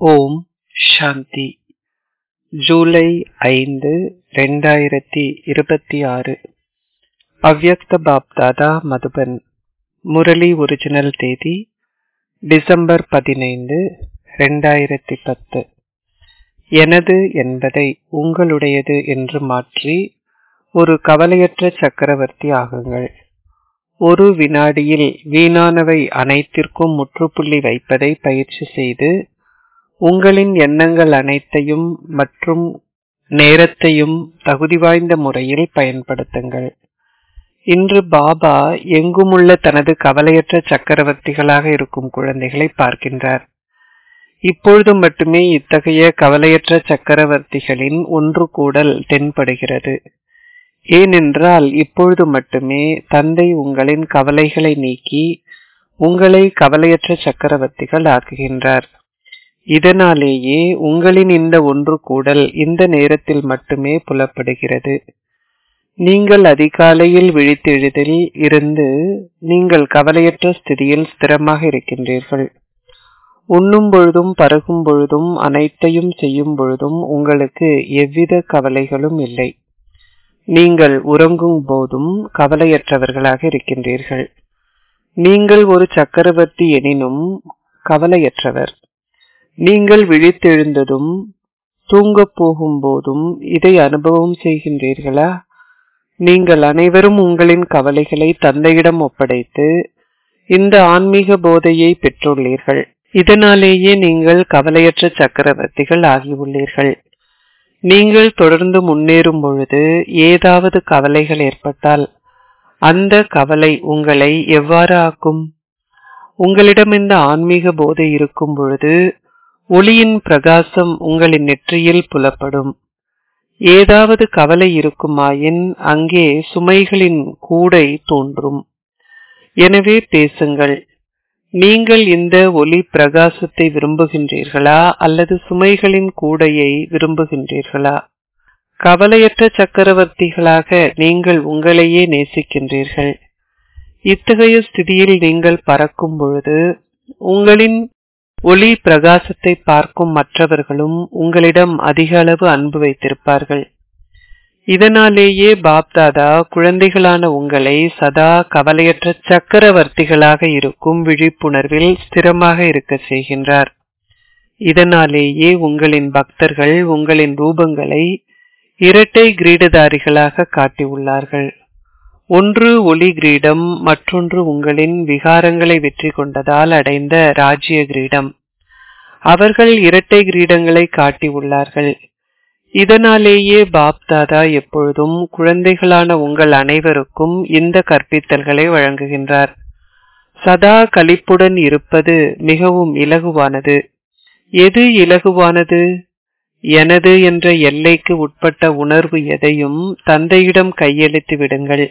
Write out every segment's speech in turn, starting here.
ஓம் சாந்தி ஜூலை ஐந்து ரெண்டாயிரத்தி இருபத்தி ஆறு அவ்யக்த பாப்தாதா மதுபன் முரளி ஒரிஜினல் தேதி டிசம்பர் பதினைந்து ரெண்டாயிரத்தி பத்து எனது என்பதை உங்களுடையது என்று மாற்றி ஒரு கவலையற்ற சக்கரவர்த்தி ஆகுங்கள் ஒரு வினாடியில் வீணானவை அனைத்திற்கும் முற்றுப்புள்ளி வைப்பதை பயிற்சி செய்து உங்களின் எண்ணங்கள் அனைத்தையும் மற்றும் நேரத்தையும் தகுதி வாய்ந்த முறையில் பயன்படுத்துங்கள் இன்று பாபா எங்குமுள்ள தனது கவலையற்ற சக்கரவர்த்திகளாக இருக்கும் குழந்தைகளை பார்க்கின்றார் இப்பொழுது மட்டுமே இத்தகைய கவலையற்ற சக்கரவர்த்திகளின் ஒன்று கூடல் தென்படுகிறது ஏனென்றால் இப்பொழுது மட்டுமே தந்தை உங்களின் கவலைகளை நீக்கி உங்களை கவலையற்ற சக்கரவர்த்திகள் ஆக்குகின்றார் இதனாலேயே உங்களின் இந்த ஒன்று கூடல் இந்த நேரத்தில் மட்டுமே புலப்படுகிறது நீங்கள் அதிகாலையில் விழித்தெழுதில் இருந்து நீங்கள் கவலையற்ற ஸ்திதியில் ஸ்திரமாக இருக்கின்றீர்கள் உண்ணும் பொழுதும் பருகும் பொழுதும் அனைத்தையும் செய்யும் பொழுதும் உங்களுக்கு எவ்வித கவலைகளும் இல்லை நீங்கள் உறங்கும் போதும் கவலையற்றவர்களாக இருக்கின்றீர்கள் நீங்கள் ஒரு சக்கரவர்த்தி எனினும் கவலையற்றவர் நீங்கள் விழித்தெழுந்ததும் தூங்கப் போகும் போதும் இதை அனுபவம் செய்கின்றீர்களா நீங்கள் அனைவரும் உங்களின் கவலைகளை தந்தையிடம் ஒப்படைத்து இந்த ஆன்மீக போதையை பெற்றுள்ளீர்கள் இதனாலேயே நீங்கள் கவலையற்ற சக்கரவர்த்திகள் ஆகியுள்ளீர்கள் நீங்கள் தொடர்ந்து முன்னேறும் பொழுது ஏதாவது கவலைகள் ஏற்பட்டால் அந்த கவலை உங்களை எவ்வாறு ஆக்கும் உங்களிடம் இந்த ஆன்மீக போதை இருக்கும் பொழுது ஒளியின் பிரகாசம் உங்களின் நெற்றியில் புலப்படும் ஏதாவது கவலை இருக்குமாயின் அங்கே சுமைகளின் கூடை தோன்றும் எனவே பேசுங்கள் நீங்கள் இந்த ஒளி பிரகாசத்தை விரும்புகின்றீர்களா அல்லது சுமைகளின் கூடையை விரும்புகின்றீர்களா கவலையற்ற சக்கரவர்த்திகளாக நீங்கள் உங்களையே நேசிக்கின்றீர்கள் இத்தகைய ஸ்திதியில் நீங்கள் பறக்கும் பொழுது உங்களின் ஒளி பிரகாசத்தை பார்க்கும் மற்றவர்களும் உங்களிடம் அதிக அளவு அன்பு வைத்திருப்பார்கள் இதனாலேயே பாப்தாதா குழந்தைகளான உங்களை சதா கவலையற்ற சக்கரவர்த்திகளாக இருக்கும் விழிப்புணர்வில் ஸ்திரமாக இருக்க செய்கின்றார் இதனாலேயே உங்களின் பக்தர்கள் உங்களின் ரூபங்களை இரட்டை கிரீடதாரிகளாக காட்டியுள்ளார்கள் ஒன்று ஒளி கிரீடம் மற்றொன்று உங்களின் விகாரங்களை வெற்றி கொண்டதால் அடைந்த ராஜ்ய கிரீடம் அவர்கள் இரட்டை கிரீடங்களை காட்டியுள்ளார்கள் இதனாலேயே பாப்தாதா எப்பொழுதும் குழந்தைகளான உங்கள் அனைவருக்கும் இந்த கற்பித்தல்களை வழங்குகின்றார் சதா கழிப்புடன் இருப்பது மிகவும் இலகுவானது எது இலகுவானது எனது என்ற எல்லைக்கு உட்பட்ட உணர்வு எதையும் தந்தையிடம் கையளித்து விடுங்கள்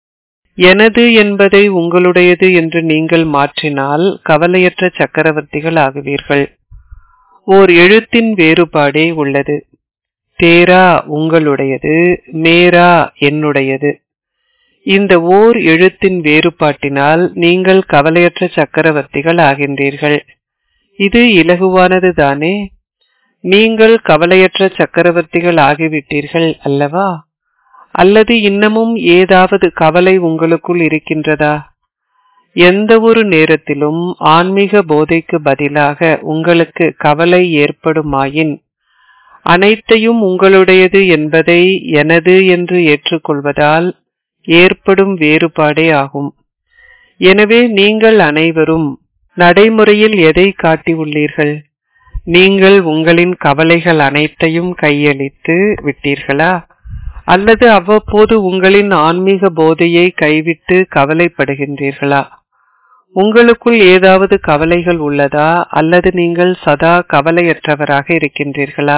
எனது என்பதை உங்களுடையது என்று நீங்கள் மாற்றினால் கவலையற்ற சக்கரவர்த்திகள் ஆகுவீர்கள் ஓர் எழுத்தின் வேறுபாடே உள்ளது தேரா உங்களுடையது மேரா என்னுடையது இந்த ஓர் எழுத்தின் வேறுபாட்டினால் நீங்கள் கவலையற்ற சக்கரவர்த்திகள் ஆகின்றீர்கள் இது இலகுவானது தானே நீங்கள் கவலையற்ற சக்கரவர்த்திகள் ஆகிவிட்டீர்கள் அல்லவா அல்லது இன்னமும் ஏதாவது கவலை உங்களுக்குள் இருக்கின்றதா எந்த ஒரு நேரத்திலும் ஆன்மீக போதைக்கு பதிலாக உங்களுக்கு கவலை ஏற்படுமாயின் அனைத்தையும் உங்களுடையது என்பதை எனது என்று ஏற்றுக்கொள்வதால் ஏற்படும் வேறுபாடே ஆகும் எனவே நீங்கள் அனைவரும் நடைமுறையில் எதை காட்டியுள்ளீர்கள் நீங்கள் உங்களின் கவலைகள் அனைத்தையும் கையளித்து விட்டீர்களா அல்லது அவ்வப்போது உங்களின் ஆன்மீக போதையை கைவிட்டு கவலைப்படுகின்றீர்களா உங்களுக்குள் ஏதாவது கவலைகள் உள்ளதா அல்லது நீங்கள் சதா கவலையற்றவராக இருக்கின்றீர்களா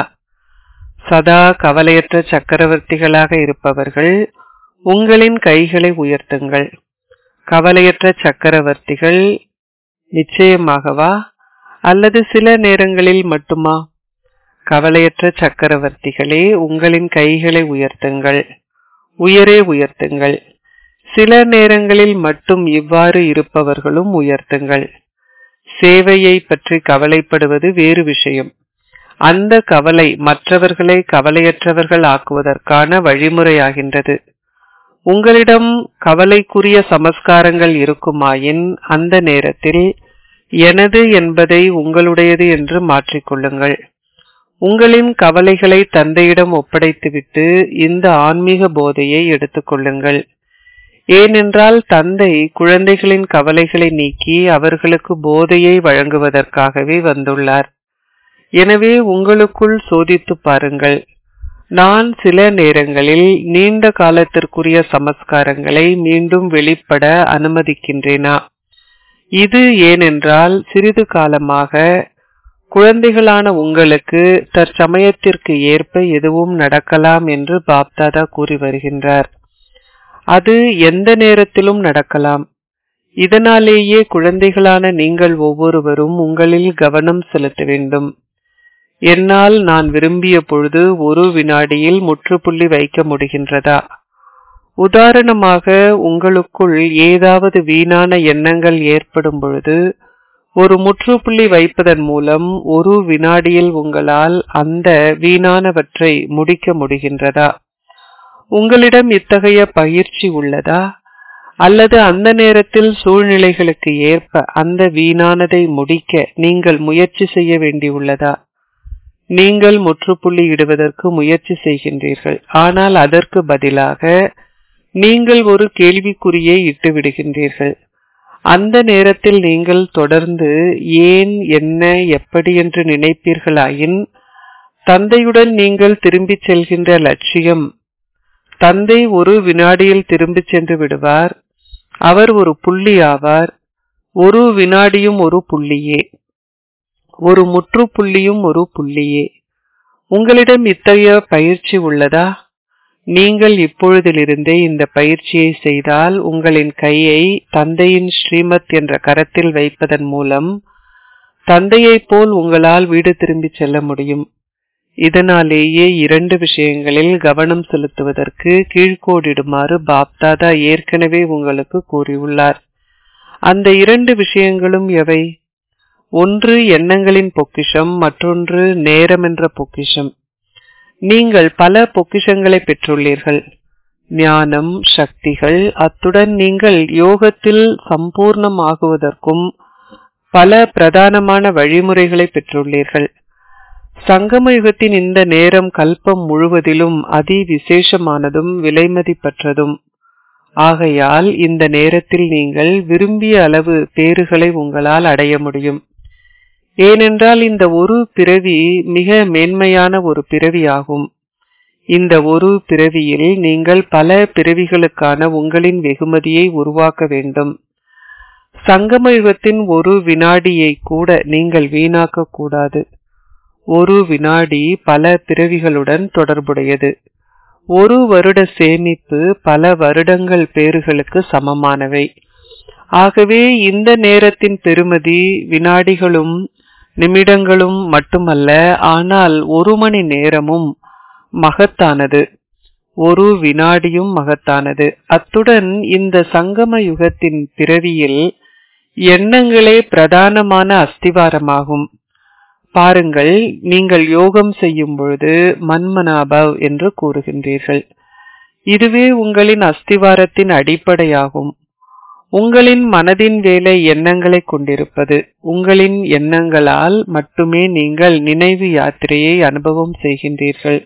சதா கவலையற்ற சக்கரவர்த்திகளாக இருப்பவர்கள் உங்களின் கைகளை உயர்த்துங்கள் கவலையற்ற சக்கரவர்த்திகள் நிச்சயமாகவா அல்லது சில நேரங்களில் மட்டுமா கவலையற்ற சக்கரவர்த்திகளே உங்களின் கைகளை உயர்த்துங்கள் உயரே உயர்த்துங்கள் சில நேரங்களில் மட்டும் இவ்வாறு இருப்பவர்களும் உயர்த்துங்கள் சேவையை பற்றி கவலைப்படுவது வேறு விஷயம் அந்த கவலை மற்றவர்களை கவலையற்றவர்கள் ஆக்குவதற்கான வழிமுறையாகின்றது உங்களிடம் கவலைக்குரிய சமஸ்காரங்கள் இருக்குமாயின் அந்த நேரத்தில் எனது என்பதை உங்களுடையது என்று மாற்றிக்கொள்ளுங்கள் உங்களின் கவலைகளை தந்தையிடம் ஒப்படைத்துவிட்டு இந்த ஆன்மீக போதையை எடுத்துக்கொள்ளுங்கள் ஏனென்றால் தந்தை குழந்தைகளின் கவலைகளை நீக்கி அவர்களுக்கு போதையை வழங்குவதற்காகவே வந்துள்ளார் எனவே உங்களுக்குள் சோதித்து பாருங்கள் நான் சில நேரங்களில் நீண்ட காலத்திற்குரிய சமஸ்காரங்களை மீண்டும் வெளிப்பட அனுமதிக்கின்றேனா இது ஏனென்றால் சிறிது காலமாக குழந்தைகளான உங்களுக்கு தற்சமயத்திற்கு ஏற்ப எதுவும் நடக்கலாம் என்று பாப்தாதா கூறி வருகின்றார் அது எந்த நேரத்திலும் நடக்கலாம் இதனாலேயே குழந்தைகளான நீங்கள் ஒவ்வொருவரும் உங்களில் கவனம் செலுத்த வேண்டும் என்னால் நான் விரும்பிய பொழுது ஒரு வினாடியில் முற்றுப்புள்ளி வைக்க முடிகின்றதா உதாரணமாக உங்களுக்குள் ஏதாவது வீணான எண்ணங்கள் ஏற்படும் பொழுது ஒரு முற்றுப்புள்ளி வைப்பதன் மூலம் ஒரு வினாடியில் உங்களால் அந்த வீணானவற்றை முடிக்க முடிகின்றதா உங்களிடம் இத்தகைய பயிற்சி உள்ளதா அல்லது அந்த நேரத்தில் சூழ்நிலைகளுக்கு ஏற்ப அந்த வீணானதை முடிக்க நீங்கள் முயற்சி செய்ய வேண்டியுள்ளதா நீங்கள் முற்றுப்புள்ளி இடுவதற்கு முயற்சி செய்கின்றீர்கள் ஆனால் அதற்கு பதிலாக நீங்கள் ஒரு கேள்விக்குறியை இட்டு விடுகின்றீர்கள் அந்த நேரத்தில் நீங்கள் தொடர்ந்து ஏன் என்ன எப்படி என்று நினைப்பீர்களாயின் தந்தையுடன் நீங்கள் திரும்பிச் செல்கின்ற லட்சியம் தந்தை ஒரு வினாடியில் திரும்பிச் சென்று விடுவார் அவர் ஒரு புள்ளி ஆவார் ஒரு வினாடியும் ஒரு புள்ளியே ஒரு முற்றுப்புள்ளியும் ஒரு புள்ளியே உங்களிடம் இத்தகைய பயிற்சி உள்ளதா நீங்கள் இப்பொழுதிலிருந்தே இந்த பயிற்சியை செய்தால் உங்களின் கையை தந்தையின் ஸ்ரீமத் என்ற கரத்தில் வைப்பதன் மூலம் தந்தையைப் போல் உங்களால் வீடு திரும்பிச் செல்ல முடியும் இதனாலேயே இரண்டு விஷயங்களில் கவனம் செலுத்துவதற்கு கீழ்கோடிடுமாறு பாப்தாதா ஏற்கனவே உங்களுக்கு கூறியுள்ளார் அந்த இரண்டு விஷயங்களும் எவை ஒன்று எண்ணங்களின் பொக்கிஷம் மற்றொன்று நேரம் என்ற பொக்கிஷம் நீங்கள் பல பொக்கிஷங்களை பெற்றுள்ளீர்கள் ஞானம் சக்திகள் அத்துடன் நீங்கள் யோகத்தில் சம்பூர்ணமாகுவதற்கும் பல பிரதானமான வழிமுறைகளை பெற்றுள்ளீர்கள் சங்கம யுகத்தின் இந்த நேரம் கல்பம் முழுவதிலும் அதி விசேஷமானதும் விலைமதிப்பற்றதும் ஆகையால் இந்த நேரத்தில் நீங்கள் விரும்பிய அளவு பேறுகளை உங்களால் அடைய முடியும் ஏனென்றால் இந்த ஒரு பிறவி மிக மேன்மையான ஒரு பிறவியாகும் இந்த ஒரு பிறவியில் நீங்கள் பல பிறவிகளுக்கான உங்களின் வெகுமதியை உருவாக்க வேண்டும் சங்கம யுகத்தின் ஒரு வினாடியை கூட நீங்கள் வீணாக்க கூடாது ஒரு வினாடி பல பிறவிகளுடன் தொடர்புடையது ஒரு வருட சேமிப்பு பல வருடங்கள் பேறுகளுக்கு சமமானவை ஆகவே இந்த நேரத்தின் பெருமதி வினாடிகளும் நிமிடங்களும் மட்டுமல்ல ஆனால் ஒரு மணி நேரமும் மகத்தானது ஒரு வினாடியும் மகத்தானது அத்துடன் இந்த சங்கம யுகத்தின் பிறவியில் எண்ணங்களே பிரதானமான அஸ்திவாரமாகும் பாருங்கள் நீங்கள் யோகம் செய்யும் பொழுது மன்மனாபவ் என்று கூறுகின்றீர்கள் இதுவே உங்களின் அஸ்திவாரத்தின் அடிப்படையாகும் உங்களின் மனதின் வேலை எண்ணங்களை கொண்டிருப்பது உங்களின் எண்ணங்களால் மட்டுமே நீங்கள் நினைவு யாத்திரையை அனுபவம் செய்கின்றீர்கள்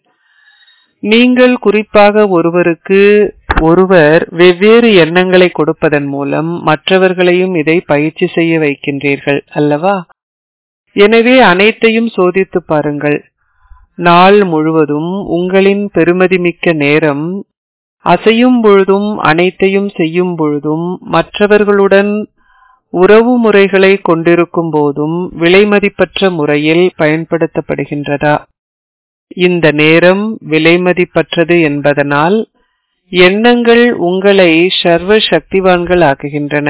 நீங்கள் குறிப்பாக ஒருவருக்கு ஒருவர் வெவ்வேறு எண்ணங்களை கொடுப்பதன் மூலம் மற்றவர்களையும் இதை பயிற்சி செய்ய வைக்கின்றீர்கள் அல்லவா எனவே அனைத்தையும் சோதித்து பாருங்கள் நாள் முழுவதும் உங்களின் பெருமதிமிக்க நேரம் அசையும் பொழுதும் அனைத்தையும் செய்யும் பொழுதும் மற்றவர்களுடன் உறவு முறைகளை கொண்டிருக்கும் போதும் விலைமதிப்பற்ற முறையில் பயன்படுத்தப்படுகின்றதா இந்த நேரம் விலைமதிப்பற்றது என்பதனால் எண்ணங்கள் உங்களை சர்வ சக்திவான்கள் ஆக்குகின்றன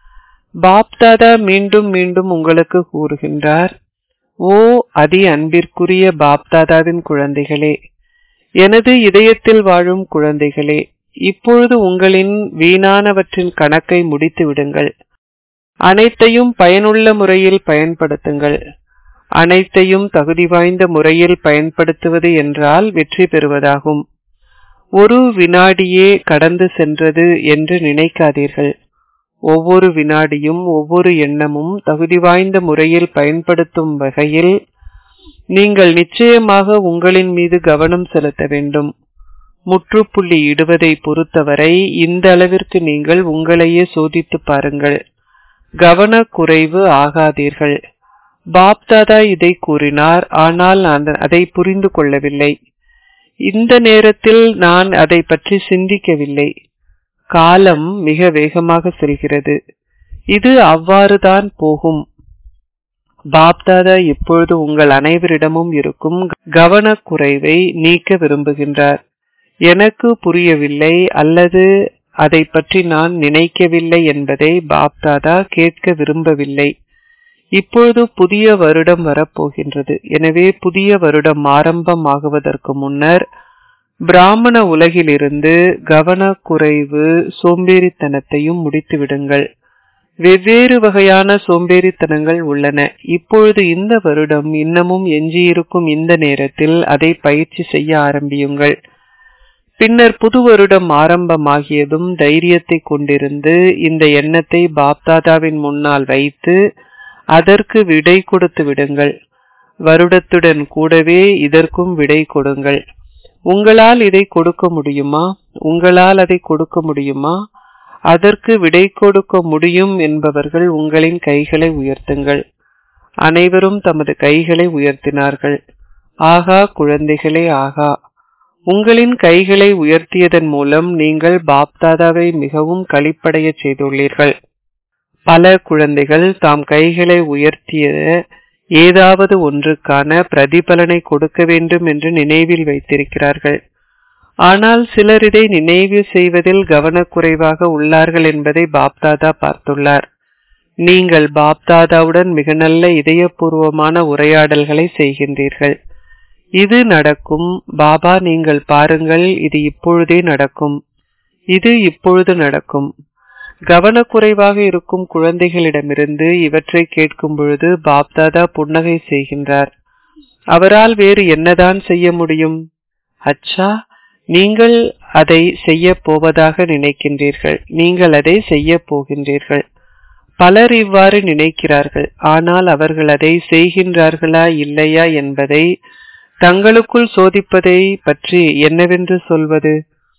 பாப்தாதா மீண்டும் மீண்டும் உங்களுக்கு கூறுகின்றார் ஓ அதி அன்பிற்குரிய பாப்தாதாவின் குழந்தைகளே எனது இதயத்தில் வாழும் குழந்தைகளே இப்பொழுது உங்களின் வீணானவற்றின் கணக்கை முடித்து விடுங்கள் அனைத்தையும் பயனுள்ள முறையில் பயன்படுத்துங்கள் அனைத்தையும் தகுதி வாய்ந்த முறையில் பயன்படுத்துவது என்றால் வெற்றி பெறுவதாகும் ஒரு வினாடியே கடந்து சென்றது என்று நினைக்காதீர்கள் ஒவ்வொரு வினாடியும் ஒவ்வொரு எண்ணமும் தகுதி வாய்ந்த முறையில் பயன்படுத்தும் வகையில் நீங்கள் நிச்சயமாக உங்களின் மீது கவனம் செலுத்த வேண்டும் முற்றுப்புள்ளி இடுவதை பொறுத்தவரை இந்த அளவிற்கு நீங்கள் உங்களையே சோதித்து பாருங்கள் கவனக்குறைவு ஆகாதீர்கள் பாப்தாதா இதை கூறினார் ஆனால் நான் அதை புரிந்து கொள்ளவில்லை இந்த நேரத்தில் நான் அதை பற்றி சிந்திக்கவில்லை காலம் மிக வேகமாக செல்கிறது இது அவ்வாறுதான் போகும் பாப்தாதா இப்பொழுது உங்கள் அனைவரிடமும் இருக்கும் கவனக்குறைவை நீக்க விரும்புகின்றார் எனக்கு புரியவில்லை அல்லது அதை பற்றி நான் நினைக்கவில்லை என்பதை பாப்தாதா கேட்க விரும்பவில்லை இப்பொழுது புதிய வருடம் வரப்போகின்றது எனவே புதிய வருடம் ஆரம்பமாகுவதற்கு முன்னர் பிராமண உலகிலிருந்து கவனக்குறைவு சோம்பேறித்தனத்தையும் முடித்து விடுங்கள் வெவ்வேறு வகையான சோம்பேறித்தனங்கள் உள்ளன இப்பொழுது இந்த வருடம் இன்னமும் எஞ்சியிருக்கும் இந்த நேரத்தில் அதை பயிற்சி செய்ய ஆரம்பியுங்கள் பின்னர் புது வருடம் ஆரம்பமாகியதும் தைரியத்தை கொண்டிருந்து இந்த எண்ணத்தை பாப்தாதாவின் முன்னால் வைத்து அதற்கு விடை கொடுத்து விடுங்கள் வருடத்துடன் கூடவே இதற்கும் விடை கொடுங்கள் உங்களால் இதை கொடுக்க முடியுமா உங்களால் அதை கொடுக்க முடியுமா அதற்கு விடை கொடுக்க முடியும் என்பவர்கள் உங்களின் கைகளை உயர்த்துங்கள் அனைவரும் தமது கைகளை உயர்த்தினார்கள் ஆகா குழந்தைகளே ஆகா உங்களின் கைகளை உயர்த்தியதன் மூலம் நீங்கள் பாப்தாதாவை மிகவும் களிப்படைய செய்துள்ளீர்கள் பல குழந்தைகள் தாம் கைகளை உயர்த்திய ஏதாவது ஒன்றுக்கான பிரதிபலனை கொடுக்க வேண்டும் என்று நினைவில் வைத்திருக்கிறார்கள் ஆனால் சிலர் இதை நினைவு செய்வதில் கவனக்குறைவாக உள்ளார்கள் என்பதை பாப்தாதா பார்த்துள்ளார் நீங்கள் பாப்தாதாவுடன் மிக நல்ல இதயபூர்வமான உரையாடல்களை செய்கின்றீர்கள் இது நடக்கும் பாபா நீங்கள் பாருங்கள் இது இப்பொழுதே நடக்கும் இது இப்பொழுது நடக்கும் கவனக்குறைவாக இருக்கும் குழந்தைகளிடமிருந்து இவற்றை கேட்கும் பொழுது பாப்தாதா புன்னகை செய்கின்றார் அவரால் வேறு என்னதான் செய்ய முடியும் அச்சா நீங்கள் அதை செய்ய போவதாக நினைக்கின்றீர்கள் நீங்கள் அதை செய்ய போகின்றீர்கள் பலர் இவ்வாறு நினைக்கிறார்கள் ஆனால் அவர்கள் அதை செய்கின்றார்களா இல்லையா என்பதை தங்களுக்குள் சோதிப்பதை பற்றி என்னவென்று சொல்வது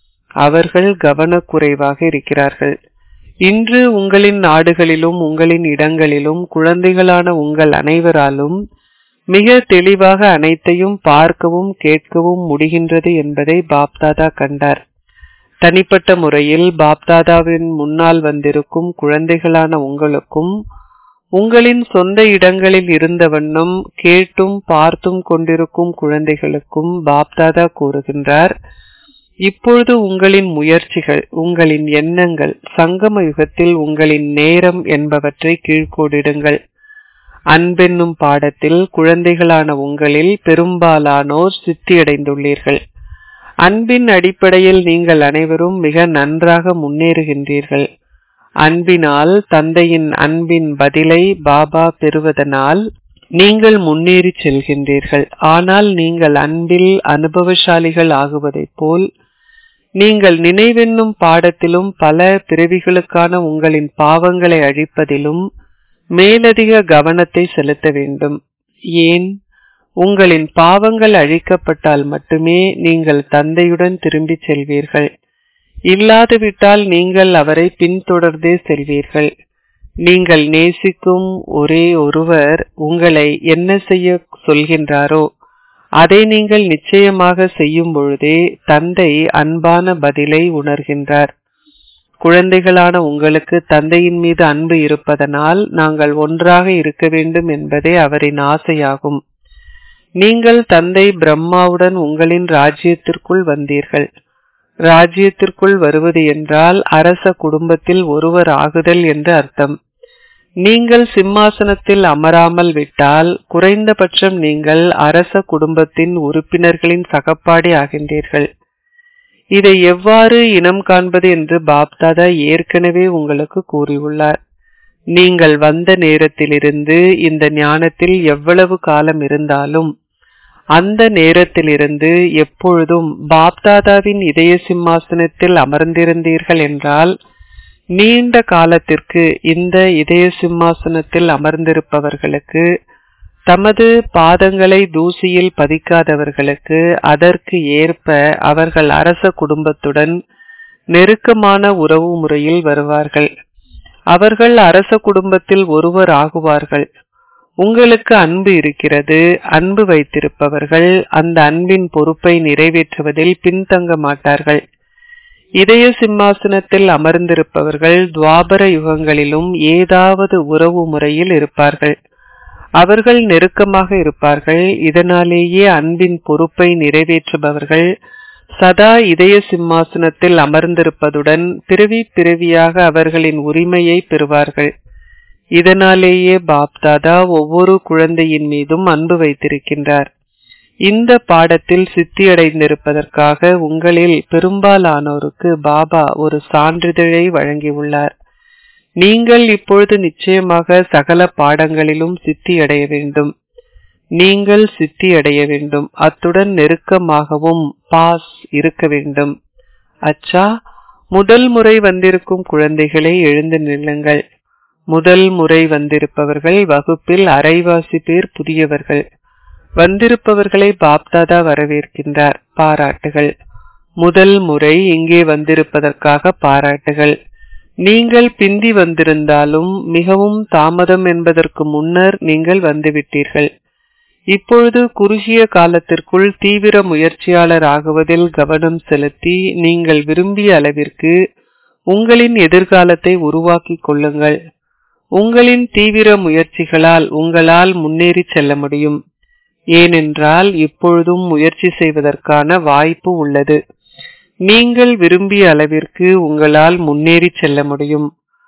அவர்கள் கவனக்குறைவாக இருக்கிறார்கள் இன்று உங்களின் நாடுகளிலும் உங்களின் இடங்களிலும் குழந்தைகளான உங்கள் அனைவராலும் மிக தெளிவாக அனைத்தையும் பார்க்கவும் கேட்கவும் முடிகின்றது என்பதை பாப்தாதா கண்டார் தனிப்பட்ட முறையில் பாப்தாதாவின் முன்னால் வந்திருக்கும் குழந்தைகளான உங்களுக்கும் உங்களின் சொந்த இடங்களில் இருந்த வண்ணம் கேட்டும் பார்த்தும் கொண்டிருக்கும் குழந்தைகளுக்கும் பாப்தாதா கூறுகின்றார் இப்பொழுது உங்களின் முயற்சிகள் உங்களின் எண்ணங்கள் சங்கம யுகத்தில் உங்களின் நேரம் என்பவற்றை கீழ்கோடிடுங்கள் அன்பென்னும் பாடத்தில் குழந்தைகளான உங்களில் பெரும்பாலானோர் சித்தியடைந்துள்ளீர்கள் அன்பின் அடிப்படையில் நீங்கள் அனைவரும் மிக நன்றாக முன்னேறுகின்றீர்கள் அன்பினால் தந்தையின் அன்பின் பதிலை பாபா பெறுவதனால் நீங்கள் முன்னேறி செல்கின்றீர்கள் ஆனால் நீங்கள் அன்பில் அனுபவசாலிகள் ஆகுவதைப் போல் நீங்கள் நினைவென்னும் பாடத்திலும் பல பிறவிகளுக்கான உங்களின் பாவங்களை அழிப்பதிலும் மேலதிக கவனத்தை செலுத்த வேண்டும் ஏன் உங்களின் பாவங்கள் அழிக்கப்பட்டால் மட்டுமே நீங்கள் தந்தையுடன் திரும்பிச் செல்வீர்கள் இல்லாதுவிட்டால் நீங்கள் அவரை பின்தொடர்ந்தே செல்வீர்கள் நீங்கள் நேசிக்கும் ஒரே ஒருவர் உங்களை என்ன செய்ய சொல்கின்றாரோ அதை நீங்கள் நிச்சயமாக செய்யும் பொழுதே தந்தை அன்பான பதிலை உணர்கின்றார் குழந்தைகளான உங்களுக்கு தந்தையின் மீது அன்பு இருப்பதனால் நாங்கள் ஒன்றாக இருக்க வேண்டும் என்பதே அவரின் ஆசையாகும் நீங்கள் தந்தை பிரம்மாவுடன் உங்களின் ராஜ்யத்திற்குள் வந்தீர்கள் ராஜ்யத்திற்குள் வருவது என்றால் அரச குடும்பத்தில் ஒருவர் ஆகுதல் என்று அர்த்தம் நீங்கள் சிம்மாசனத்தில் அமராமல் விட்டால் குறைந்தபட்சம் நீங்கள் அரச குடும்பத்தின் உறுப்பினர்களின் சகப்பாடி ஆகின்றீர்கள் இதை எவ்வாறு இனம் காண்பது என்று பாப்தாதா ஏற்கனவே உங்களுக்கு கூறியுள்ளார் நீங்கள் வந்த நேரத்திலிருந்து இந்த ஞானத்தில் எவ்வளவு காலம் இருந்தாலும் அந்த நேரத்திலிருந்து எப்பொழுதும் பாப்தாதாவின் இதய சிம்மாசனத்தில் அமர்ந்திருந்தீர்கள் என்றால் நீண்ட காலத்திற்கு இந்த இதய சிம்மாசனத்தில் அமர்ந்திருப்பவர்களுக்கு தமது பாதங்களை தூசியில் பதிக்காதவர்களுக்கு அதற்கு ஏற்ப அவர்கள் அரச குடும்பத்துடன் நெருக்கமான உறவு முறையில் வருவார்கள் அவர்கள் அரச குடும்பத்தில் ஒருவர் ஆகுவார்கள் உங்களுக்கு அன்பு இருக்கிறது அன்பு வைத்திருப்பவர்கள் அந்த அன்பின் பொறுப்பை நிறைவேற்றுவதில் பின்தங்க மாட்டார்கள் இதய சிம்மாசனத்தில் அமர்ந்திருப்பவர்கள் துவாபர யுகங்களிலும் ஏதாவது உறவு முறையில் இருப்பார்கள் அவர்கள் நெருக்கமாக இருப்பார்கள் இதனாலேயே அன்பின் பொறுப்பை நிறைவேற்றுபவர்கள் சதா இதய சிம்மாசனத்தில் அமர்ந்திருப்பதுடன் பிறவி பிறவியாக அவர்களின் உரிமையை பெறுவார்கள் இதனாலேயே பாப்தாதா ஒவ்வொரு குழந்தையின் மீதும் அன்பு வைத்திருக்கின்றார் இந்த பாடத்தில் சித்தியடைந்திருப்பதற்காக உங்களில் பெரும்பாலானோருக்கு பாபா ஒரு சான்றிதழை வழங்கியுள்ளார் நீங்கள் இப்பொழுது நிச்சயமாக சகல பாடங்களிலும் சித்தியடைய வேண்டும் நீங்கள் சித்தியடைய வேண்டும் அத்துடன் நெருக்கமாகவும் பாஸ் இருக்க வேண்டும் அச்சா முதல் முறை வந்திருக்கும் குழந்தைகளை எழுந்து நில்லுங்கள் முதல் முறை வந்திருப்பவர்கள் வகுப்பில் அரைவாசி பேர் புதியவர்கள் வந்திருப்பவர்களை பாப்தாதா வரவேற்கின்றார் பாராட்டுகள் முதல் முறை இங்கே வந்திருப்பதற்காக பாராட்டுகள் நீங்கள் பிந்தி வந்திருந்தாலும் மிகவும் தாமதம் என்பதற்கு முன்னர் நீங்கள் வந்துவிட்டீர்கள் இப்பொழுது குறுகிய காலத்திற்குள் தீவிர முயற்சியாளர் ஆகுவதில் கவனம் செலுத்தி நீங்கள் விரும்பிய அளவிற்கு உங்களின் எதிர்காலத்தை உருவாக்கிக் கொள்ளுங்கள் உங்களின் தீவிர முயற்சிகளால் உங்களால் முன்னேறி செல்ல முடியும் ஏனென்றால் இப்பொழுதும் முயற்சி செய்வதற்கான வாய்ப்பு உள்ளது நீங்கள் விரும்பிய அளவிற்கு உங்களால் முன்னேறி செல்ல முடியும்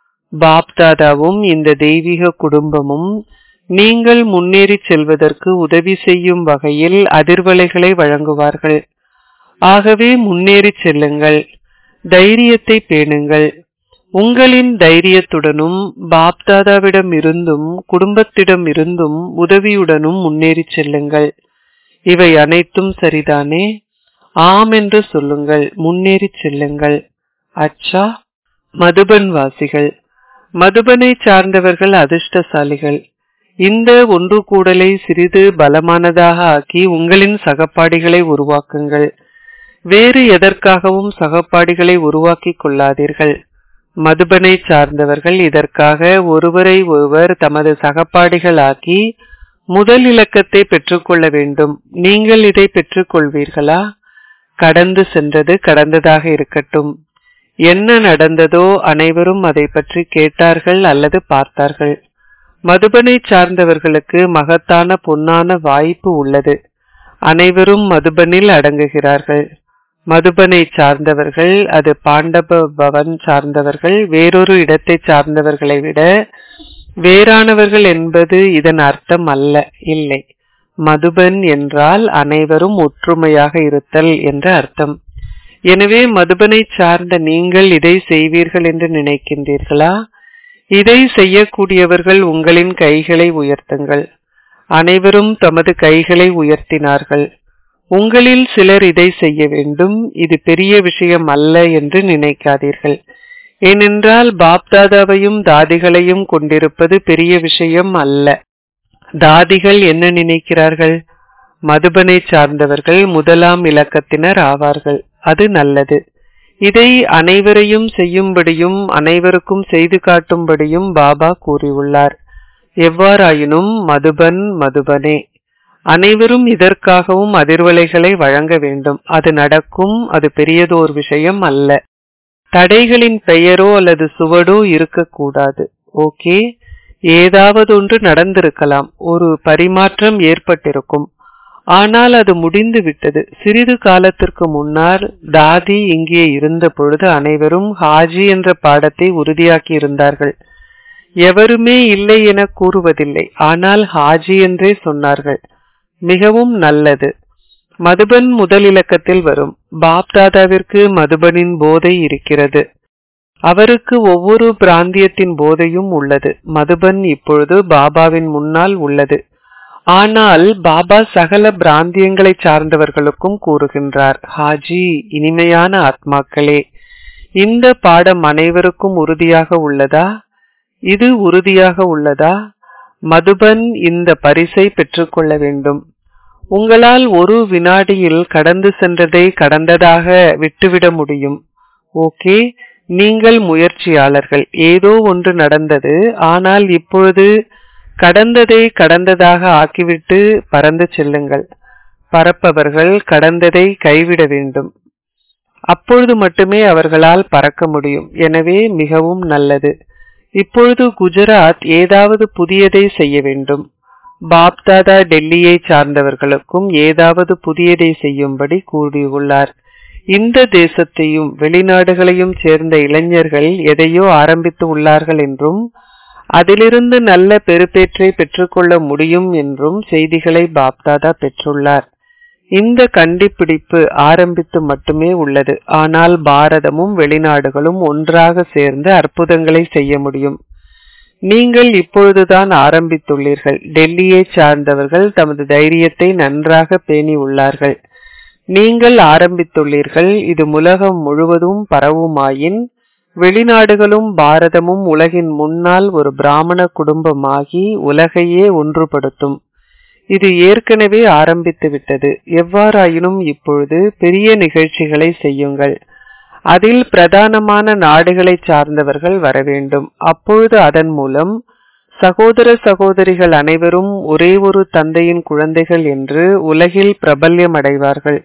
பாப்தாதாவும் இந்த தெய்வீக குடும்பமும் நீங்கள் முன்னேறி செல்வதற்கு உதவி செய்யும் வகையில் அதிர்வலைகளை வழங்குவார்கள் ஆகவே முன்னேறி செல்லுங்கள் தைரியத்தை பேணுங்கள் உங்களின் தைரியத்துடனும் பாப்தாதாவிடம் இருந்தும் குடும்பத்திடம் இருந்தும் உதவியுடனும் முன்னேறி செல்லுங்கள் இவை அனைத்தும் சரிதானே ஆம் என்று சொல்லுங்கள் முன்னேறி செல்லுங்கள் அச்சா மதுபன் வாசிகள் மதுபனை சார்ந்தவர்கள் அதிர்ஷ்டசாலிகள் இந்த ஒன்று கூடலை சிறிது பலமானதாக ஆக்கி உங்களின் சகப்பாடிகளை உருவாக்குங்கள் வேறு எதற்காகவும் சகப்பாடிகளை உருவாக்கிக் கொள்ளாதீர்கள் மதுபனை சார்ந்தவர்கள் இதற்காக ஒருவரை ஒருவர் தமது சகப்பாடிகளாக்கி முதல் இலக்கத்தை பெற்றுக்கொள்ள வேண்டும் நீங்கள் இதை பெற்றுக்கொள்வீர்களா கடந்து சென்றது கடந்ததாக இருக்கட்டும் என்ன நடந்ததோ அனைவரும் அதை பற்றி கேட்டார்கள் அல்லது பார்த்தார்கள் மதுபனை சார்ந்தவர்களுக்கு மகத்தான பொன்னான வாய்ப்பு உள்ளது அனைவரும் மதுபனில் அடங்குகிறார்கள் மதுபனை சார்ந்தவர்கள் அது பாண்டவ பவன் சார்ந்தவர்கள் வேறொரு இடத்தை சார்ந்தவர்களை விட வேறானவர்கள் என்பது இதன் அர்த்தம் அல்ல இல்லை மதுபன் என்றால் அனைவரும் ஒற்றுமையாக இருத்தல் என்ற அர்த்தம் எனவே மதுபனை சார்ந்த நீங்கள் இதை செய்வீர்கள் என்று நினைக்கின்றீர்களா இதை செய்யக்கூடியவர்கள் உங்களின் கைகளை உயர்த்துங்கள் அனைவரும் தமது கைகளை உயர்த்தினார்கள் உங்களில் சிலர் இதை செய்ய வேண்டும் இது பெரிய விஷயம் அல்ல என்று நினைக்காதீர்கள் ஏனென்றால் பாப்தாதாவையும் தாதிகளையும் கொண்டிருப்பது பெரிய விஷயம் அல்ல தாதிகள் என்ன நினைக்கிறார்கள் மதுபனை சார்ந்தவர்கள் முதலாம் இலக்கத்தினர் ஆவார்கள் அது நல்லது இதை அனைவரையும் செய்யும்படியும் அனைவருக்கும் செய்து காட்டும்படியும் பாபா கூறியுள்ளார் எவ்வாறாயினும் மதுபன் மதுபனே அனைவரும் இதற்காகவும் அதிர்வலைகளை வழங்க வேண்டும் அது நடக்கும் அது பெரியதோர் விஷயம் அல்ல தடைகளின் பெயரோ அல்லது சுவடோ இருக்கக்கூடாது ஓகே ஏதாவது ஒன்று நடந்திருக்கலாம் ஒரு பரிமாற்றம் ஏற்பட்டிருக்கும் ஆனால் அது முடிந்து விட்டது சிறிது காலத்திற்கு முன்னால் தாதி இங்கே இருந்த பொழுது அனைவரும் ஹாஜி என்ற பாடத்தை உறுதியாக்கி இருந்தார்கள் எவருமே இல்லை என கூறுவதில்லை ஆனால் ஹாஜி என்றே சொன்னார்கள் மிகவும் நல்லது மதுபன் முதல் இலக்கத்தில் வரும் பாப்தாதாவிற்கு மதுபனின் போதை இருக்கிறது அவருக்கு ஒவ்வொரு பிராந்தியத்தின் போதையும் உள்ளது மதுபன் இப்பொழுது பாபாவின் முன்னால் உள்ளது ஆனால் பாபா சகல பிராந்தியங்களை சார்ந்தவர்களுக்கும் கூறுகின்றார் ஹாஜி இனிமையான ஆத்மாக்களே இந்த பாடம் அனைவருக்கும் உறுதியாக உள்ளதா இது உறுதியாக உள்ளதா மதுபன் இந்த பரிசை பெற்றுக்கொள்ள வேண்டும் உங்களால் ஒரு வினாடியில் கடந்து சென்றதை கடந்ததாக விட்டுவிட முடியும் ஓகே நீங்கள் முயற்சியாளர்கள் ஏதோ ஒன்று நடந்தது ஆனால் இப்பொழுது கடந்ததை கடந்ததாக ஆக்கிவிட்டு பறந்து செல்லுங்கள் பறப்பவர்கள் கடந்ததை கைவிட வேண்டும் அப்பொழுது மட்டுமே அவர்களால் பறக்க முடியும் எனவே மிகவும் நல்லது இப்பொழுது குஜராத் ஏதாவது புதியதை செய்ய வேண்டும் பாப்தாதா டெல்லியை சார்ந்தவர்களுக்கும் ஏதாவது புதியதை செய்யும்படி கூறியுள்ளார் இந்த தேசத்தையும் வெளிநாடுகளையும் சேர்ந்த இளைஞர்கள் எதையோ ஆரம்பித்து உள்ளார்கள் என்றும் அதிலிருந்து நல்ல பெறுபேற்றை பெற்றுக்கொள்ள முடியும் என்றும் செய்திகளை பாப்தாதா பெற்றுள்ளார் இந்த கண்டுபிடிப்பு ஆரம்பித்து மட்டுமே உள்ளது ஆனால் பாரதமும் வெளிநாடுகளும் ஒன்றாக சேர்ந்து அற்புதங்களை செய்ய முடியும் நீங்கள் இப்பொழுதுதான் ஆரம்பித்துள்ளீர்கள் டெல்லியை சார்ந்தவர்கள் தமது தைரியத்தை நன்றாக பேணி உள்ளார்கள் நீங்கள் ஆரம்பித்துள்ளீர்கள் இது உலகம் முழுவதும் பரவுமாயின் வெளிநாடுகளும் பாரதமும் உலகின் முன்னால் ஒரு பிராமண குடும்பமாகி உலகையே ஒன்றுபடுத்தும் இது ஏற்கனவே ஆரம்பித்து விட்டது எவ்வாறாயினும் இப்பொழுது பெரிய நிகழ்ச்சிகளை செய்யுங்கள் அதில் பிரதானமான நாடுகளை சார்ந்தவர்கள் வர வேண்டும் அப்பொழுது அதன் மூலம் சகோதர சகோதரிகள் அனைவரும் ஒரே ஒரு தந்தையின் குழந்தைகள் என்று உலகில் பிரபல்யம் அடைவார்கள்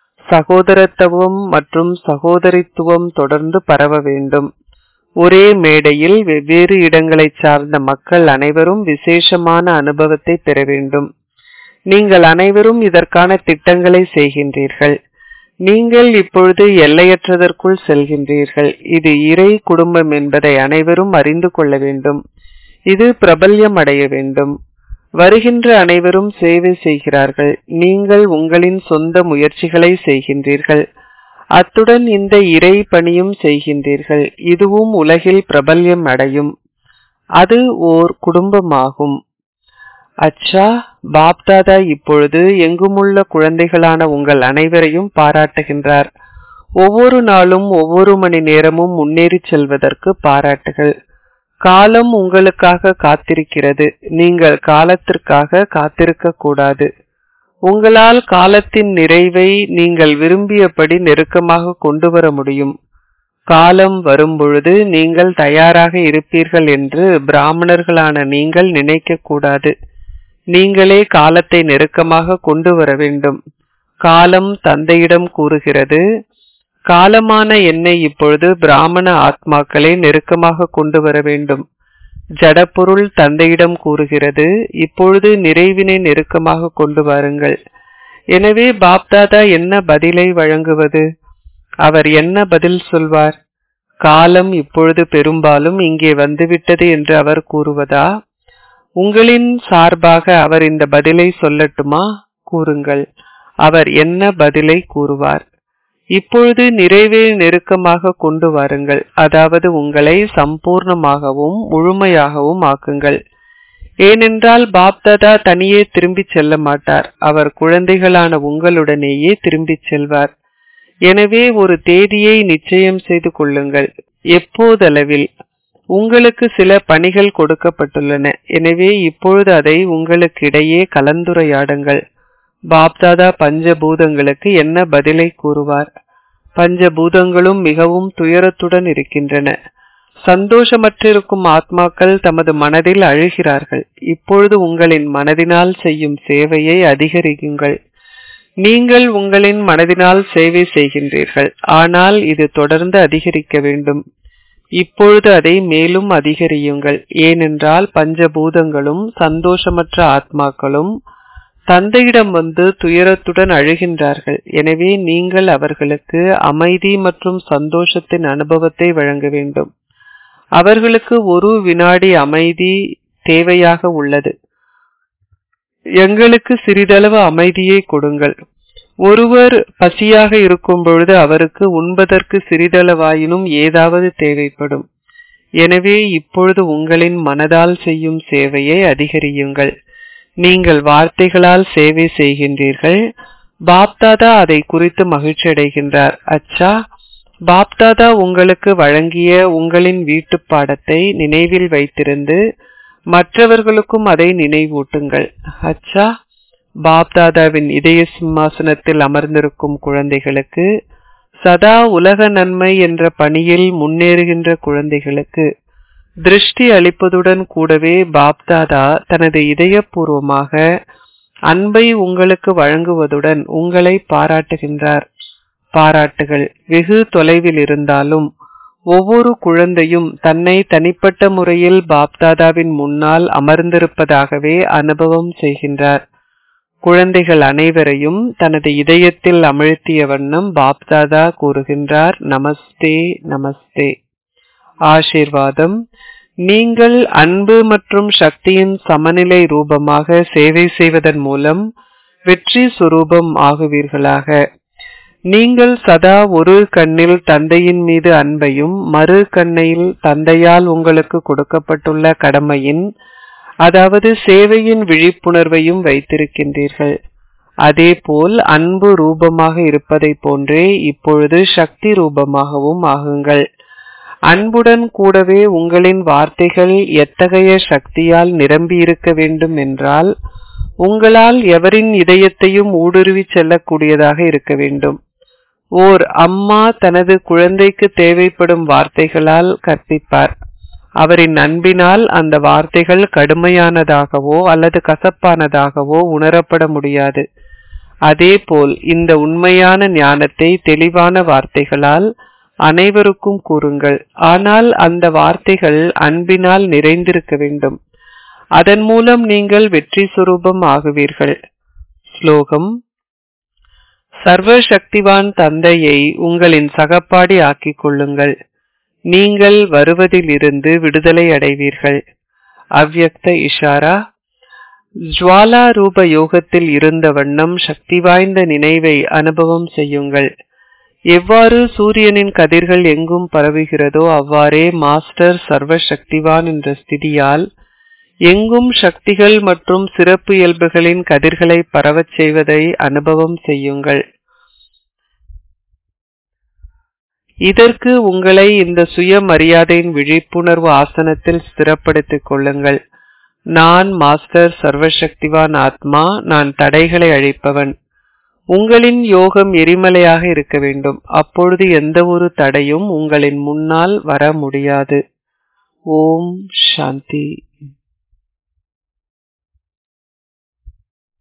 சகோதரத்துவம் மற்றும் சகோதரித்துவம் தொடர்ந்து பரவ வேண்டும் ஒரே மேடையில் வெவ்வேறு இடங்களை சார்ந்த மக்கள் அனைவரும் விசேஷமான அனுபவத்தை பெற வேண்டும் நீங்கள் அனைவரும் இதற்கான திட்டங்களை செய்கின்றீர்கள் நீங்கள் இப்பொழுது எல்லையற்றதற்குள் செல்கின்றீர்கள் இது இறை குடும்பம் என்பதை அனைவரும் அறிந்து கொள்ள வேண்டும் இது பிரபல்யம் அடைய வேண்டும் வருகின்ற அனைவரும் சேவை செய்கிறார்கள் நீங்கள் உங்களின் சொந்த முயற்சிகளை செய்கின்றீர்கள் அத்துடன் இந்த இறை பணியும் செய்கின்றீர்கள் இதுவும் உலகில் பிரபல்யம் அடையும் அது ஓர் குடும்பமாகும் அச்சா பாப்தாதா இப்பொழுது எங்குமுள்ள குழந்தைகளான உங்கள் அனைவரையும் பாராட்டுகின்றார் ஒவ்வொரு நாளும் ஒவ்வொரு மணி நேரமும் முன்னேறி செல்வதற்கு பாராட்டுகள் காலம் உங்களுக்காக காத்திருக்கிறது நீங்கள் காலத்திற்காக காத்திருக்க கூடாது உங்களால் காலத்தின் நிறைவை நீங்கள் விரும்பியபடி நெருக்கமாக கொண்டு வர முடியும் காலம் வரும்பொழுது நீங்கள் தயாராக இருப்பீர்கள் என்று பிராமணர்களான நீங்கள் நினைக்க கூடாது நீங்களே காலத்தை நெருக்கமாக கொண்டு வர வேண்டும் காலம் தந்தையிடம் கூறுகிறது காலமான என்னை இப்பொழுது பிராமண ஆத்மாக்களை நெருக்கமாக கொண்டு வர வேண்டும் ஜடப்பொருள் தந்தையிடம் கூறுகிறது இப்பொழுது நிறைவினை நெருக்கமாக கொண்டு வாருங்கள் எனவே பாப்தாதா என்ன பதிலை வழங்குவது அவர் என்ன பதில் சொல்வார் காலம் இப்பொழுது பெரும்பாலும் இங்கே வந்துவிட்டது என்று அவர் கூறுவதா உங்களின் சார்பாக அவர் இந்த பதிலை சொல்லட்டுமா கூறுங்கள் அவர் என்ன பதிலை கூறுவார் இப்பொழுது நிறைவே நெருக்கமாக கொண்டு வாருங்கள் அதாவது உங்களை சம்பூர்ணமாகவும் முழுமையாகவும் ஆக்குங்கள் ஏனென்றால் பாப்தாதா தனியே திரும்பிச் செல்ல மாட்டார் அவர் குழந்தைகளான உங்களுடனேயே திரும்பிச் செல்வார் எனவே ஒரு தேதியை நிச்சயம் செய்து கொள்ளுங்கள் எப்போதளவில் உங்களுக்கு சில பணிகள் கொடுக்கப்பட்டுள்ளன எனவே இப்பொழுது அதை உங்களுக்கிடையே கலந்துரையாடுங்கள் பாப்தாதா பஞ்சபூதங்களுக்கு என்ன பதிலை கூறுவார் பஞ்சபூதங்களும் மிகவும் துயரத்துடன் இருக்கின்றன சந்தோஷமற்றிருக்கும் ஆத்மாக்கள் தமது மனதில் அழுகிறார்கள் இப்பொழுது உங்களின் மனதினால் செய்யும் சேவையை அதிகரிக்குங்கள் நீங்கள் உங்களின் மனதினால் சேவை செய்கின்றீர்கள் ஆனால் இது தொடர்ந்து அதிகரிக்க வேண்டும் இப்பொழுது அதை மேலும் அதிகரியுங்கள் ஏனென்றால் பஞ்சபூதங்களும் சந்தோஷமற்ற ஆத்மாக்களும் தந்தையிடம் வந்து துயரத்துடன் அழுகின்றார்கள் எனவே நீங்கள் அவர்களுக்கு அமைதி மற்றும் சந்தோஷத்தின் அனுபவத்தை வழங்க வேண்டும் அவர்களுக்கு ஒரு வினாடி அமைதி தேவையாக உள்ளது எங்களுக்கு சிறிதளவு அமைதியை கொடுங்கள் ஒருவர் பசியாக இருக்கும் பொழுது அவருக்கு உண்பதற்கு சிறிதளவாயினும் ஏதாவது தேவைப்படும் எனவே இப்பொழுது உங்களின் மனதால் செய்யும் சேவையை அதிகரியுங்கள் நீங்கள் வார்த்தைகளால் சேவை செய்கின்றீர்கள் பாப்தாதா அதை குறித்து மகிழ்ச்சி அடைகின்றார் அச்சா பாப்தாதா உங்களுக்கு வழங்கிய உங்களின் வீட்டு பாடத்தை நினைவில் வைத்திருந்து மற்றவர்களுக்கும் அதை நினைவூட்டுங்கள் அச்சா பாப்தாதாவின் இதய சிம்மாசனத்தில் அமர்ந்திருக்கும் குழந்தைகளுக்கு சதா உலக நன்மை என்ற பணியில் முன்னேறுகின்ற குழந்தைகளுக்கு திருஷ்டி அளிப்பதுடன் கூடவே பாப்தாதா தனது இதயபூர்வமாக அன்பை உங்களுக்கு வழங்குவதுடன் உங்களை பாராட்டுகின்றார் பாராட்டுகள் வெகு தொலைவில் இருந்தாலும் ஒவ்வொரு குழந்தையும் தன்னை தனிப்பட்ட முறையில் பாப்தாதாவின் முன்னால் அமர்ந்திருப்பதாகவே அனுபவம் செய்கின்றார் குழந்தைகள் அனைவரையும் தனது இதயத்தில் அமிழ்த்திய வண்ணம் பாப்தாதா கூறுகின்றார் நமஸ்தே நமஸ்தே ஆசீர்வாதம் நீங்கள் அன்பு மற்றும் சக்தியின் சமநிலை ரூபமாக சேவை செய்வதன் மூலம் வெற்றி சுரூபம் ஆகுவீர்களாக நீங்கள் சதா ஒரு கண்ணில் தந்தையின் மீது அன்பையும் மறு கண்ணையில் தந்தையால் உங்களுக்கு கொடுக்கப்பட்டுள்ள கடமையின் அதாவது சேவையின் விழிப்புணர்வையும் வைத்திருக்கின்றீர்கள் அதேபோல் அன்பு ரூபமாக இருப்பதைப் போன்றே இப்பொழுது சக்தி ரூபமாகவும் ஆகுங்கள் அன்புடன் கூடவே உங்களின் வார்த்தைகள் எத்தகைய சக்தியால் நிரம்பி இருக்க வேண்டும் என்றால் உங்களால் எவரின் இதயத்தையும் ஊடுருவி செல்லக்கூடியதாக இருக்க வேண்டும் ஓர் அம்மா தனது குழந்தைக்கு தேவைப்படும் வார்த்தைகளால் கற்பிப்பார் அவரின் அன்பினால் அந்த வார்த்தைகள் கடுமையானதாகவோ அல்லது கசப்பானதாகவோ உணரப்பட முடியாது அதேபோல் இந்த உண்மையான ஞானத்தை தெளிவான வார்த்தைகளால் அனைவருக்கும் கூறுங்கள் ஆனால் அந்த வார்த்தைகள் அன்பினால் நிறைந்திருக்க வேண்டும் அதன் மூலம் நீங்கள் வெற்றி சுரூபம் ஆகுவீர்கள் ஸ்லோகம் சர்வ சக்திவான் தந்தையை உங்களின் சகப்பாடி ஆக்கிக் கொள்ளுங்கள் நீங்கள் வருவதிலிருந்து விடுதலை அடைவீர்கள் அவ்யக்த இஷாரா ஜுவாலா ரூப யோகத்தில் இருந்த வண்ணம் சக்தி வாய்ந்த நினைவை அனுபவம் செய்யுங்கள் எவ்வாறு சூரியனின் கதிர்கள் எங்கும் பரவுகிறதோ அவ்வாறே மாஸ்டர் சர்வ சக்திவான் என்ற ஸ்திதியால் எங்கும் சக்திகள் மற்றும் சிறப்பு இயல்புகளின் கதிர்களை பரவச் செய்வதை அனுபவம் செய்யுங்கள் இதற்கு உங்களை இந்த சுயமரியாதையின் விழிப்புணர்வு ஆசனத்தில் ஸ்திரப்படுத்திக் கொள்ளுங்கள் நான் மாஸ்டர் சர்வசக்திவான் ஆத்மா நான் தடைகளை அழிப்பவன் உங்களின் யோகம் எரிமலையாக இருக்க வேண்டும் அப்பொழுது எந்த ஒரு தடையும் உங்களின் முன்னால் வர முடியாது ஓம் சாந்தி